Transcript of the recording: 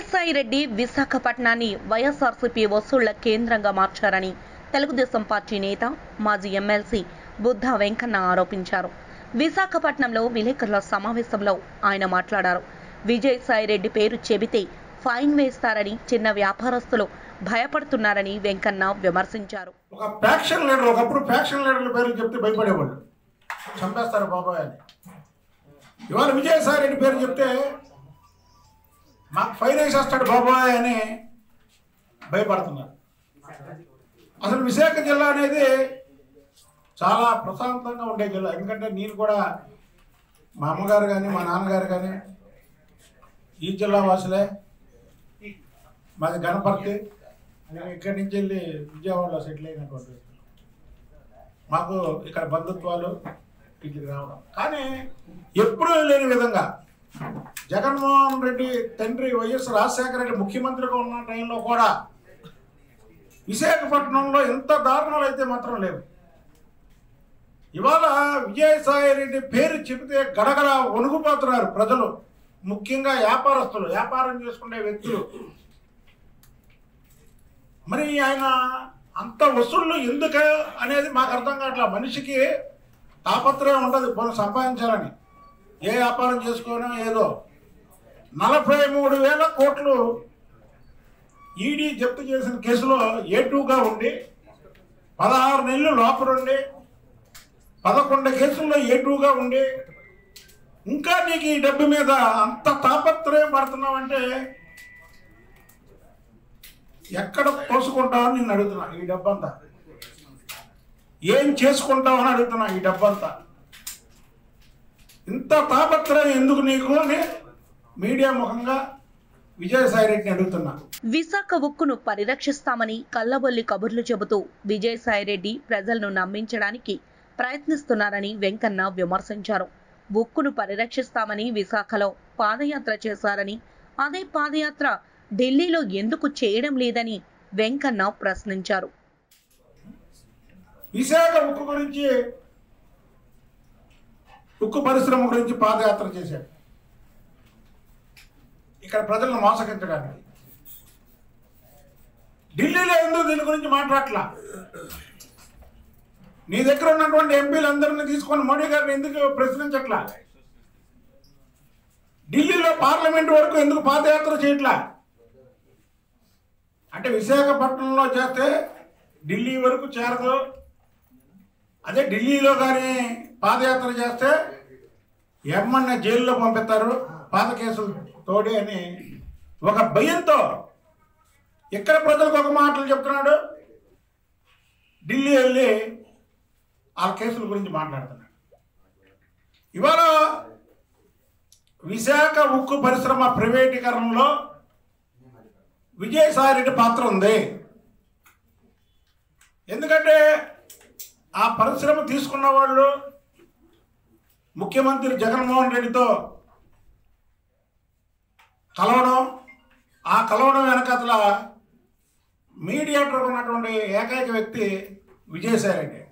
విజయసాయిరెడ్డి విశాఖపట్నాన్ని వైఎస్ఆర్సీపీ వసూళ్ల కేంద్రంగా మార్చారని తెలుగుదేశం పార్టీ నేత మాజీ ఎమ్మెల్సీ బుద్ధా వెంకన్న ఆరోపించారు విశాఖపట్నంలో విలేకరుల సమావేశంలో ఆయన మాట్లాడారు విజయసాయిరెడ్డి పేరు చెబితే ఫైన్ వేస్తారని చిన్న వ్యాపారస్తులు భయపడుతున్నారని వెంకన్న విమర్శించారు ఒక ఫ్యాక్షన్ లీడర్ ఒకప్పుడు ఫ్యాక్షన్ లీడర్ల పేర్లు చెప్తే భయపడేవాళ్ళు చంపేస్తారు బాబాయ్ అని ఇవాళ విజయసాయి రెడ్డి పేరు చెప్తే మాకు ఫైన్ వేసేస్తాడు బాబాయ్ అని భయపడుతున్నారు అసలు విశాఖ జిల్లా అనేది చాలా ప్రశాంతంగా ఉండే జిల్లా ఎందుకంటే నేను కూడా మా అమ్మగారు కానీ మా నాన్నగారు కానీ ఈ జిల్లా వాసులే మాది గణపర్తి నేను ఇక్కడి నుంచి వెళ్ళి విజయవాడలో సెటిల్ అయినటువంటి వ్యక్తి. మాకు ఇక్కడ బంధుత్వాలు ఇక్కడికి రావడం కానీ ఎప్పుడూ లేని విధంగా జగన్మోహన్ రెడ్డి తండ్రి వైఎస్ రాజశేఖర రెడ్డి ముఖ్యమంత్రిగా ఉన్న టైంలో కూడా విశాఖపట్నంలో ఎంత దారుణాలు అయితే మాత్రం లేవు ఇవాళ విజయసాయి రెడ్డి పేరు చెబితే గడగడ వణుకుపోతున్నారు ప్రజలు ముఖ్యంగా వ్యాపారస్తులు వ్యాపారం చేసుకునే వ్యక్తులు మరి ఆయన అంత వసూళ్ళు ఎందుకు అనేది మాకు అర్థం కావట్లా మనిషికి తాపత్రయం ఉండదు మనం సంపాదించాలని ఏ వ్యాపారం చేసుకోనో ఏదో నలభై మూడు వేల కోట్లు ఈడీ జప్తు చేసిన కేసులో ఏ టూగా ఉండి పదహారు నెలలు లోపలుండి పదకొండు కేసుల్లో ఏ టూగా ఉండి ఇంకా నీకు ఈ డబ్బు మీద అంత తాపత్రయం పడుతున్నావంటే ఎక్కడ పోసుకుంటావని నేను అడుగుతున్నా ఈ డబ్బంతా ఏం చేసుకుంటావు అని అడుగుతున్నా ఈ డబ్బంతా ఇంత తాపత్రయం ఎందుకు నీకు అని మీడియా ముఖంగా విజయసాయి రెడ్డిని అడుగుతున్నా విశాఖ ఉక్కును పరిరక్షిస్తామని కల్లబొల్లి కబుర్లు చెబుతూ విజయసాయిరెడ్డి ప్రజలను నమ్మించడానికి ప్రయత్నిస్తున్నారని వెంకన్న విమర్శించారు ఉక్కును పరిరక్షిస్తామని విశాఖలో పాదయాత్ర చేశారని అదే పాదయాత్ర ఢిల్లీలో ఎందుకు చేయడం లేదని వెంకన్న ప్రశ్నించారు విశాఖ ఉక్కు గురించి ఉక్కు పరిశ్రమ గురించి పాదయాత్ర చేశాడు ఇక్కడ ప్రజలను మోసగించడానికి ఢిల్లీలో ఎందుకు దీని గురించి మాట్లాడట్లా నీ దగ్గర ఉన్నటువంటి ఎంపీలందరినీ తీసుకొని మోడీ గారిని ఎందుకు ప్రశ్నించట్లా ఢిల్లీలో పార్లమెంట్ వరకు ఎందుకు పాదయాత్ర చేయట్లా అంటే విశాఖపట్నంలో చేస్తే ఢిల్లీ వరకు చేరదు అదే ఢిల్లీలో కానీ పాదయాత్ర చేస్తే ఎమ్మన్న జైల్లో పంపిస్తారు పాత కేసులు తోడి అని ఒక భయంతో ఇక్కడ ప్రజలకు ఒక మాటలు చెప్తున్నాడు ఢిల్లీ వెళ్ళి ఆ కేసుల గురించి మాట్లాడుతున్నాడు ఇవాళ విశాఖ ఉక్కు పరిశ్రమ ప్రైవేటీకరణలో విజయసాయిరెడ్డి పాత్ర ఉంది ఎందుకంటే ఆ పరిశ్రమ తీసుకున్న వాళ్ళు ముఖ్యమంత్రి జగన్మోహన్ రెడ్డితో కలవడం ఆ కలవడం వెనకతల మీడియేటర్ ఉన్నటువంటి ఏకైక వ్యక్తి విజయసాయిరెడ్డి